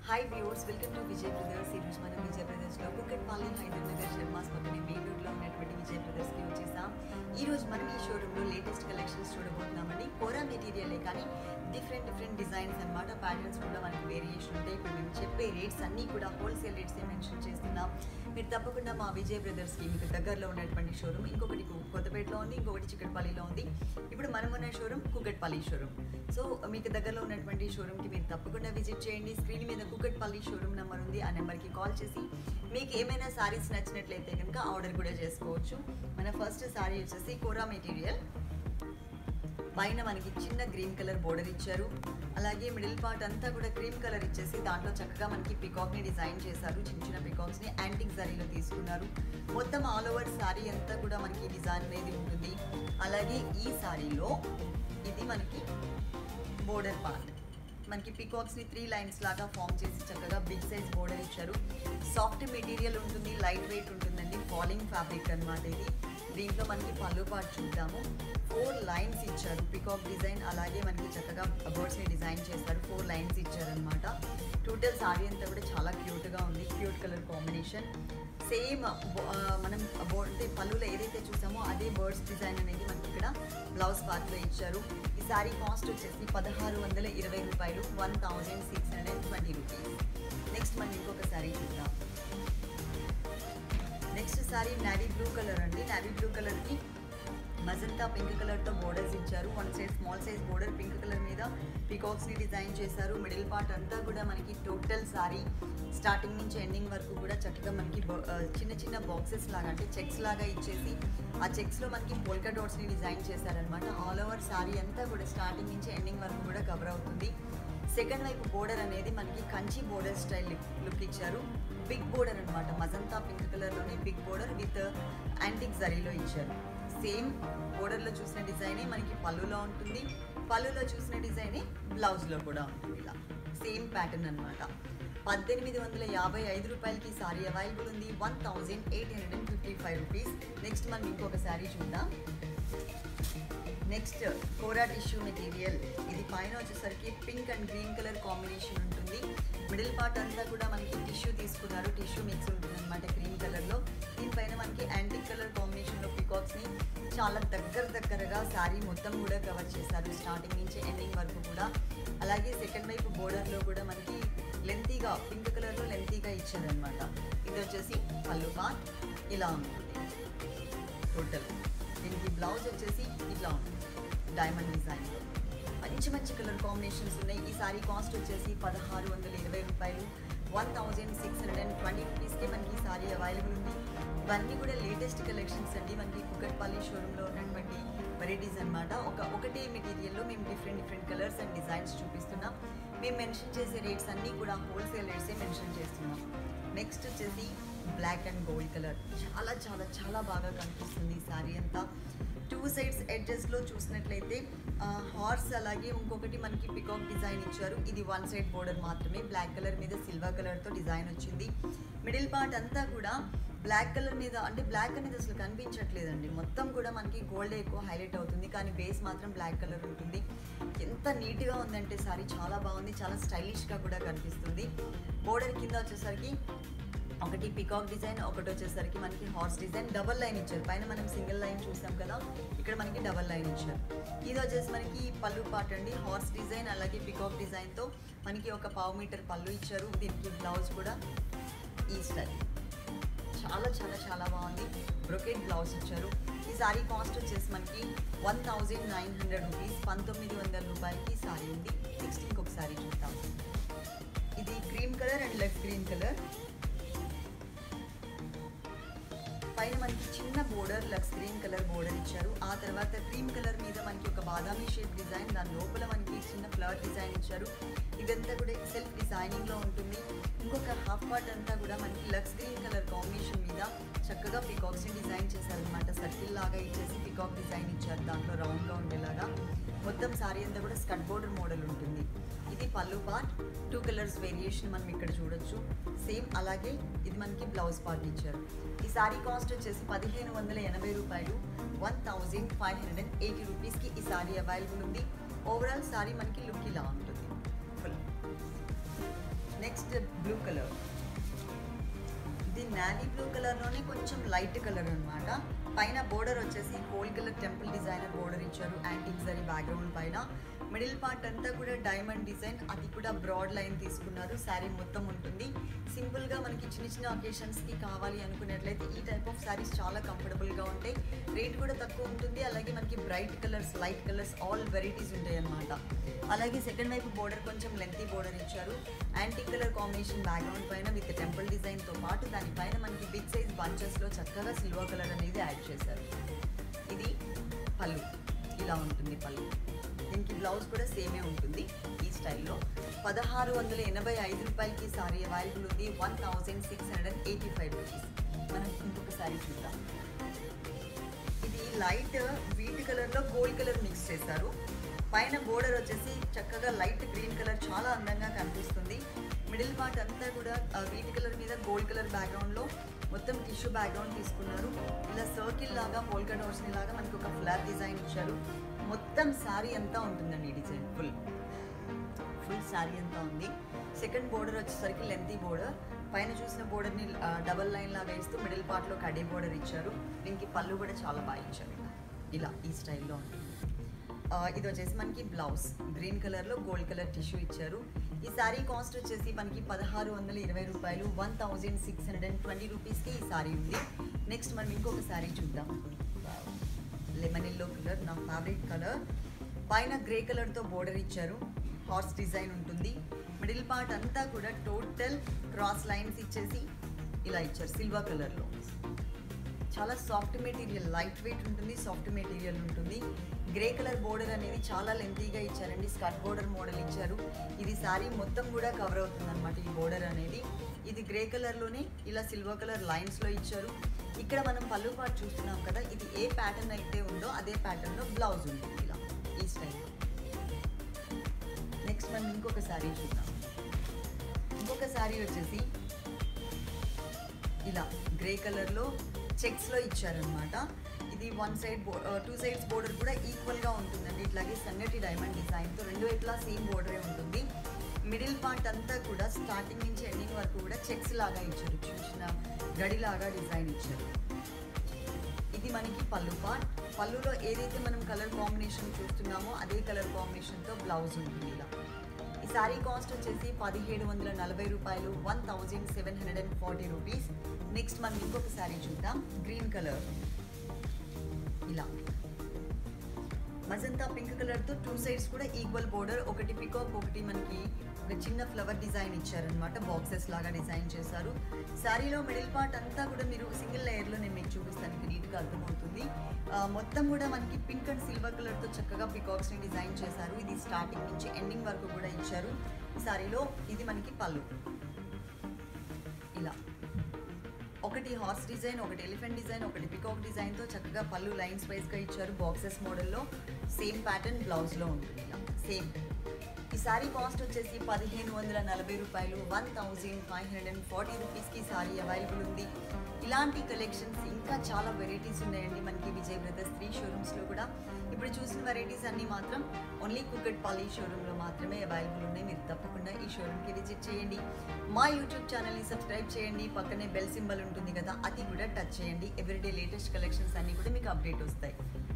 hi viewers welcome to Vijay brothers ఈ రోజు మనం విజయ్ బ్రదర్స్లో కుక్కట్పల్లి హైదరాబాద్ శర్మాస్ పక్కనే మెయిన్ రోడ్లో ఉన్నటువంటి విజయ్ బ్రదర్స్కి వచ్చేసాం ఈ రోజు మనం ఈ షోరూంలో లేటెస్ట్ కలెక్షన్స్ చూడబోతున్నామండి కోరా మెటీరియలే కానీ డిఫరెంట్ డిఫరెంట్ డిజైన్స్ అన్నమాట ప్యాటర్న్స్ కూడా మనకి వేరియేషన్ ఉంటాయి ఇప్పుడు మేము చెప్పే రేట్స్ అన్నీ కూడా హోల్సేల్ రేట్సే మెన్షన్ చేస్తున్నాం మీరు తప్పకుండా మా విజయ్ బ్రదర్స్కి మీకు దగ్గరలో ఉన్నటువంటి షోరూమ్ ఇంకొకటి కు- కొత్తపేటలో ఉంది ఇంకొకటి చిక్కడపల్లిలో ఉంది ఇప్పుడు మనం ఉన్న షోరూమ్ కుకట్పల్లి షోరూమ్ సో మీకు దగ్గరలో ఉన్నటువంటి షోరూమ్కి మీరు తప్పకుండా విజిట్ చేయండి స్క్రీన్ మీద కుకట్పల్లి షోరూమ్ నెంబర్ ఉంది ఆ నెంబర్కి కాల్ చేసి మీకు ఏమైనా సారీస్ నచ్చినట్లయితే కనుక ఆర్డర్ కూడా చేసుకోవచ్చు మన ఫస్ట్ సారీ వచ్చేసి కోరా మెటీరియల్ పైన మనకి చిన్న గ్రీన్ కలర్ బోర్డర్ ఇచ్చారు అలాగే మిడిల్ పార్ట్ అంతా కూడా క్రీమ్ కలర్ ఇచ్చేసి దాంట్లో చక్కగా మనకి పికాక్ ని డిజైన్ చేశారు చిన్న చిన్న పికాక్స్ ని యాంటిక్ జరీలో తీసుకున్నారు మొత్తం ఆల్ ఓవర్ సారీ అంతా కూడా మనకి డిజైన్ అనేది ఉంటుంది అలాగే ఈ సారీలో ఇది మనకి బోర్డర్ పార్ట్ మనకి పికాక్స్ ని త్రీ లైన్స్ లాగా ఫామ్ చేసి చక్కగా బిగ్ సైజ్ బోర్డర్ ఇచ్చారు సాఫ్ట్ మెటీరియల్ ఉంటుంది లైట్ వెయిట్ ఉంటుందండి ఫాలింగ్ ఫ్యాబ్రిక్ అన్నమాట ఇది దీంట్లో మనకి పళ్ళు పాటు చూద్దాము ఫోర్ లైన్స్ ఇచ్చారు పికాక్ డిజైన్ అలాగే మనకి చక్కగా బర్డ్స్ ని డిజైన్ చేశారు ఫోర్ లైన్స్ ఇచ్చారనమాట టోటల్ సారీ అంతా కూడా చాలా క్యూట్ గా ఉంది క్యూట్ కలర్ కాంబినేషన్ సేమ్ మనం బోర్డ్ అంటే పళ్ళులో ఏదైతే చూసామో అదే బర్డ్స్ డిజైన్ అనేది మనకి ఇక్కడ బ్లౌజ్ పార్ట్ లో ఇచ్చారు ఈ సారీ కాస్ట్ వచ్చేసి పదహారు వందల ఇరవై రూపాయలు one thousand six hundred and twenty rupees next మనం ఇంకొక సారీ చూద్దాం next sari navy blue colour అండి నావీ బ్లూ కలర్కి మజంతా పింక్ కలర్తో బోర్డర్స్ ఇచ్చారు one size small size border pink colour మీద పికాక్స్ని డిజైన్ చేశారు మిడిల్ పార్ట్ అంతా కూడా మనకి టోటల్ సారీ స్టార్టింగ్ నుంచి ఎండింగ్ వరకు కూడా చక్కగా మనకి బో- ఆ, చిన్న చిన్న బాక్సెస్ లాగా అంటే చెక్స్ లాగా ఇచ్చేసి ఆ చెక్స్లో మనకి పోల్కా డాట్స్ని డిజైన్ చేశారనమాట ఆల్ ఓవర్ సారీ అంతా కూడా స్టార్టింగ్ నుంచి ఎండింగ్ వరకు కూడా కవర్ అవుతుంది సెకండ్ వైపు బోర్డర్ అనేది మనకి కంచి బోర్డర్ స్టైల్ లుక్ ఇచ్చారు బిగ్ బోర్డర్ అనమాట మజంతా పింక్ కలర్లోనే బిగ్ బోర్డర్ విత్ యాంటిక్ జరీలో ఇచ్చారు సేమ్ బోర్డర్లో చూసిన డిజైనే మనకి పళ్ళులో ఉంటుంది పళ్ళులో చూసిన డిజైనే బ్లౌజ్లో కూడా ఉంటుంది ఇలా సేమ్ ప్యాటర్న్ అనమాట పద్దెనిమిది వందల యాభై ఐదు రూపాయలకి సారీ అవైలబుల్ ఉంది one thousand eight hundred and fifty five rupees next మనం ఇంకొక సారీ చూద్దాం నెక్స్ట్ కోరా టిష్యూ మెటీరియల్ ఇది పైన వచ్చేసరికి pink and green colour combination ఉంటుంది మిడిల్ పార్ట్ అంతా కూడా మనకి టిష్యూ తీసుకున్నారు టిష్యూ మిక్స్ ఉంటుంది అనమాట గ్రీన్ కలర్లో దీనిపైన మనకి యాంటిక్ కలర్ కాంబినేషన్లో పికాక్స్ని చాలా దగ్గర దగ్గరగా శారీ మొత్తం కూడా కవర్ చేశారు స్టార్టింగ్ నుంచి ఎండింగ్ వరకు కూడా అలాగే సెకండ్ వైపు బోర్డర్లో కూడా మనకి లెంతీగా పింక్ కలర్లో లెంతీగా ఇచ్చారనమాట ఇది వచ్చేసి పళ్ళు పార్ట్ ఇలా ఉంటుంది టోటల్ దీనికి బ్లౌజ్ వచ్చేసి ఇట్లా ఉంటుంది డైమండ్ డిజైన్లో మంచి మంచి కలర్ కాంబినేషన్స్ ఉన్నాయి ఈ సారీ కాస్ట్ వచ్చేసి పదహారు వందల ఇరవై రూపాయలు one thousand six hundred and twenty రూపీస్కి మనకి ఈ సారీ అవైలబుల్ ఉంది ఇవన్నీ కూడా లేటెస్ట్ కలెక్షన్స్ అండి మనకి కుకట్పల్లి షోరూంలో ఉన్నటువంటి వెరైటీస్ అన్నమాట ఒక ఒకటే మెటీరియల్లో మేము different different colours and designs చూపిస్తున్నాం మేము మెన్షన్ చేసే రేట్స్ అన్నీ కూడా హోల్సేల్ రేట్సే మెన్షన్ చేస్తున్నాం నెక్స్ట్ వచ్చేసి బ్లాక్ అండ్ గోల్డ్ కలర్ చాలా చాలా చాలా బాగా కనిపిస్తుంది ఈ శారీ అంతా టూ సైడ్స్ ఎడ్జెస్లో చూసినట్లయితే హార్స్ అలాగే ఇంకొకటి మనకి పికాక్ డిజైన్ ఇచ్చారు ఇది వన్ సైడ్ బోర్డర్ మాత్రమే బ్లాక్ కలర్ మీద సిల్వర్ కలర్తో డిజైన్ వచ్చింది మిడిల్ పార్ట్ అంతా కూడా బ్లాక్ కలర్ మీద అంటే బ్లాక్ అనేది అసలు కనిపించట్లేదండి మొత్తం కూడా మనకి గోల్డ్ ఎక్కువ హైలైట్ అవుతుంది కానీ బేస్ మాత్రం బ్లాక్ కలర్ ఉంటుంది ఎంత నీట్గా ఉందంటే సారీ చాలా బాగుంది చాలా స్టైలిష్గా కూడా కనిపిస్తుంది బోర్డర్ కింద వచ్చేసరికి ఒకటి పికాక్ డిజైన్ ఒకటి వచ్చేసరికి మనకి హార్స్ డిజైన్ డబల్ లైన్ ఇచ్చారు పైన మనం సింగిల్ లైన్ చూసాం కదా ఇక్కడ మనకి డబల్ లైన్ ఇచ్చారు ఇది వచ్చేసి మనకి పళ్ళు పార్ట్ అండి హార్స్ డిజైన్ అలాగే పికాక్ డిజైన్తో మనకి ఒక పావు మీటర్ పళ్ళు ఇచ్చారు దీనికి బ్లౌజ్ కూడా ఈ స్టైల్ చాలా చాలా చాలా బాగుంది బ్రొకెట్ బ్లౌజ్ ఇచ్చారు ఈ సారీ కాస్ట్ వచ్చేసి మనకి one thousand nine hundred rupees పంతొమ్మిది వందల రూపాయలకి ఈ సారీ ఉంది నెక్స్ట్ ఇంకొక సారీ చూద్దాం ఇది cream colour and left green colour పైన మనకి చిన్న బోర్డర్ లక్స్ గ్రీన్ కలర్ బోర్డర్ ఇచ్చారు ఆ తర్వాత క్రీమ్ కలర్ మీద మనకి ఒక బాదామి షేప్ డిజైన్ దాని లోపల మనకి చిన్న ఫ్లవర్ డిజైన్ ఇచ్చారు ఇదంతా కూడా సెల్ఫ్ డిజైనింగ్ లో ఉంటుంది ఇంకొక హాఫ్ పార్ట్ అంతా కూడా మనకి లక్స్ గ్రీన్ కలర్ కాంబినేషన్ మీద చక్కగా పికాక్స్ ని డిజైన్ చేశారనమాట సర్కిల్ లాగా ఇచ్చేసి పికాక్ డిజైన్ ఇచ్చారు దాంట్లో రౌండ్ గా ఉండేలాగా మొత్తం సారీ అంతా కూడా స్కట్ బోర్డర్ మోడల్ ఉంటుంది ఇది పళ్ళు పార్ట్ టూ కలర్స్ వేరియేషన్ మనం ఇక్కడ చూడొచ్చు సేమ్ అలాగే ఇది మనకి బ్లౌజ్ పార్ట్ ఇచ్చారు ఈ సారీ కాస్ట్ వచ్చేసి పదిహేను వందల ఎనభై రూపాయలు one thousand five hundred and eighty రూపీస్కి ఈ సారీ అవైలబుల్ ఉంది ఓవరాల్ సారీ మనకి లుక్ ఇలా ఉంటుంది ఫుల్ నెక్స్ట్ బ్లూ కలర్ ఇది నావీ బ్లూ కలర్లోనే కొంచెం లైట్ కలర్ అన్నమాట పైన బోర్డర్ వచ్చేసి gold colour temple designer border ఇచ్చారు యాంటిక్ జరీ బ్యాక్గ్రౌండ్ పైన మిడిల్ పార్ట్ అంతా కూడా డైమండ్ డిజైన్ అది కూడా బ్రాడ్ లైన్ తీసుకున్నారు శారీ మొత్తం ఉంటుంది సింపుల్గా మనకి చిన్న చిన్న ఒకేషన్స్కి కావాలి అనుకున్నట్లయితే ఈ టైప్ ఆఫ్ శారీస్ చాలా కంఫర్టబుల్గా ఉంటాయి రేట్ కూడా తక్కువ ఉంటుంది అలాగే మనకి bright colours light colours all varieties ఉంటాయి అన్నమాట అలాగే సెకండ్ వైపు బోర్డర్ కొంచెం లెంతీ బోర్డర్ ఇచ్చారు యాంటిక్ కలర్ కాంబినేషన్ బ్యాక్గ్రౌండ్ పైన విత్ టెంపుల్ డిజైన్తో పాటు దానిపైన మనకి బిగ్ సైజ్ బంచెస్లో చక్కగా సిల్వర్ కలర్ అనేది యాడ్ చేశారు ఇది పళ్ళు ఇలా ఉంటుంది పళ్ళు దీనికి బ్లౌజ్ కూడా సేమే ఉంటుంది ఈ స్టైల్లో పదహారు వందల ఎనభై ఐదు రూపాయలకి సారీ అవైలబుల్ ఉంది one thousand six hundred and eighty five rupees మనం ఇంకొక సారీ చూద్దాం ఇది లైట్ వీట్ కలర్లో గోల్డ్ కలర్ మిక్స్ చేశారు పైన బోర్డర్ వచ్చేసి చక్కగా లైట్ గ్రీన్ కలర్ చాలా అందంగా కనిపిస్తుంది మిడిల్ పార్ట్ అంతా కూడా వీట్ కలర్ మీద గోల్డ్ కలర్ బ్యాక్గ్రౌండ్లో మొత్తం టిష్యూ బ్యాక్గ్రౌండ్ తీసుకున్నారు ఇలా సర్కిల్ లాగా పోల్కా డోర్స్ని లాగా మనకు ఒక ఫ్లాట్ డిజైన్ ఇచ్చారు మొత్తం శారీ అంతా ఉంటుందండి ఈ డిజైన్ ఫుల్ ఫుల్ శారీ అంతా ఉంది సెకండ్ బోర్డర్ వచ్చేసరికి లెంతీ బోర్డర్ పైన చూసిన బోర్డర్ని డబల్ లైన్ లాగా ఇస్తూ మిడిల్ పార్ట్లో కడే బోర్డర్ ఇచ్చారు దీనికి పళ్ళు కూడా చాలా బాగా ఇచ్చారు ఇలా ఇలా ఈ స్టైల్లో ఉంటుంది ఆ, ఇది వచ్చేసి మనకి బ్లౌజ్ గ్రీన్ కలర్లో గోల్డ్ కలర్ టిష్యూ ఇచ్చారు ఈ శారీ కాస్ట్ వచ్చేసి మనకి పదహారు వందల ఇరవై రూపాయలు one thousand six hundred and twenty రూపీస్కి ఈ శారీ ఉంది నెక్స్ట్ మనం ఇంకొక శారీ చూద్దాం లెమన్ ఎల్లో కలర్ నా ఫేవరెట్ కలర్ పైన గ్రే కలర్తో బోర్డర్ ఇచ్చారు హార్స్ డిజైన్ ఉంటుంది మిడిల్ పార్ట్ అంతా కూడా టోటల్ క్రాస్ లైన్స్ ఇచ్చేసి ఇలా ఇచ్చారు సిల్వర్ కలర్లో చాలా సాఫ్ట్ మెటీరియల్ లైట్ వెయిట్ ఉంటుంది సాఫ్ట్ మెటీరియల్ ఉంటుంది గ్రే కలర్ బోర్డర్ అనేది చాలా లెంతీగా ఇచ్చారండి స్కర్ట్ బోర్డర్ మోడల్ ఇచ్చారు ఇది శారీ మొత్తం కూడా కవర్ అవుతుంది అనమాట ఈ బోర్డర్ అనేది ఇది గ్రే కలర్లోనే ఇలా సిల్వర్ కలర్ లైన్స్లో ఇచ్చారు ఇక్కడ మనం పళ్ళు పాటు చూస్తున్నాం కదా ఇది ఏ ప్యాటర్న్ అయితే ఉందో అదే ప్యాటర్న్లో బ్లౌజ్ ఉంటుంది ఇలా ఈ స్టైల్లో నెక్స్ట్ మనం ఇంకొక శారీ చూద్దాం ఇంకొక శారీ వచ్చేసి ఇలా గ్రే కలర్లో చెక్స్లో ఇచ్చారనమాట ఇది వన్ సైడ్ బో టూ సైడ్స్ బోర్డర్ కూడా ఈక్వల్గా ఉంటుందండి ఇట్లాగే సన్నటి డైమండ్ డిజైన్తో రెండు వైపులా సేమ్ బోర్డరే ఉంటుంది మిడిల్ పార్ట్ అంతా కూడా స్టార్టింగ్ నుంచి ఎండింగ్ వరకు కూడా చెక్స్ లాగా ఇచ్చారు చిన్న చిన్న గడిలాగా డిజైన్ ఇచ్చారు ఇది మనకి పళ్ళు పార్ట్ పళ్ళులో ఏదైతే మనం కలర్ కాంబినేషన్ చూస్తున్నామో అదే కలర్ కాంబినేషన్తో బ్లౌజ్ ఉంటుంది ఇలా ఈ శారీ కాస్ట్ వచ్చేసి పదిహేడు వందల నలభై రూపాయలు one thousand seven hundred and forty rupees next మనం ఇంకొక శారీ చూద్దాం గ్రీన్ కలర్ ఇలా మజంతా పింక్ కలర్తో టూ సైడ్స్ కూడా ఈక్వల్ బోర్డర్ ఒకటి పికాక్ ఒకటి మనకి ఒక చిన్న ఫ్లవర్ డిజైన్ ఇచ్చారనమాట బాక్సెస్ లాగా డిజైన్ చేశారు శారీలో మిడిల్ పార్ట్ అంతా కూడా మీరు సింగిల్ లేయర్లో నేను మీకు చూపిస్తాను మీకు నీట్గా అర్థమవుతుంది ఆ, మొత్తం కూడా మనకి పింక్ అండ్ సిల్వర్ కలర్తో చక్కగా పికాక్స్ని డిజైన్ చేశారు ఇది స్టార్టింగ్ నుంచి ఎండింగ్ వరకు కూడా ఇచ్చారు ఈ శారీలో ఇది మనకి పళ్ళు ఇలా ఒకటి హార్స్ డిజైన్ ఒకటి ఎలిఫెంట్ డిజైన్ ఒకటి పికాక్ డిజైన్తో చక్కగా పళ్ళు లైన్స్ వైజ్గా ఇచ్చారు బాక్సెస్ మోడల్లో సేమ్ ప్యాటర్న్ బ్లౌజ్లో ఉంటుంది ఇలా సేమ్ ఈ సారీ కాస్ట్ వచ్చేసి పదిహేను వందల నలభై రూపాయలు one thousand five hundred and forty రూపీస్కి సారీ అవైలబుల్ ఉంది ఇలాంటి కలెక్షన్స్ ఇంకా చాలా వెరైటీస్ ఉన్నాయండి మనకి విజయ్ బ్రదర్స్ త్రీ షోరూమ్స్లో కూడా ఇప్పుడు చూసిన వెరైటీస్ అన్నీ మాత్రం ఓన్లీ కుకెట్ పాలీ షోరూంలో మాత్రమే అవైలబుల్ ఉన్నాయి మీరు తప్పకుండా ఈ షోరూమ్కి విజిట్ చేయండి మా యూట్యూబ్ ఛానల్ని సబ్స్క్రైబ్ చేయండి పక్కనే బెల్ సింబల్ ఉంటుంది కదా అది కూడా టచ్ చేయండి ఎవ్రీడే లేటెస్ట్ కలెక్షన్స్ అన్నీ కూడా మీకు అప్డేట్ వస్తాయి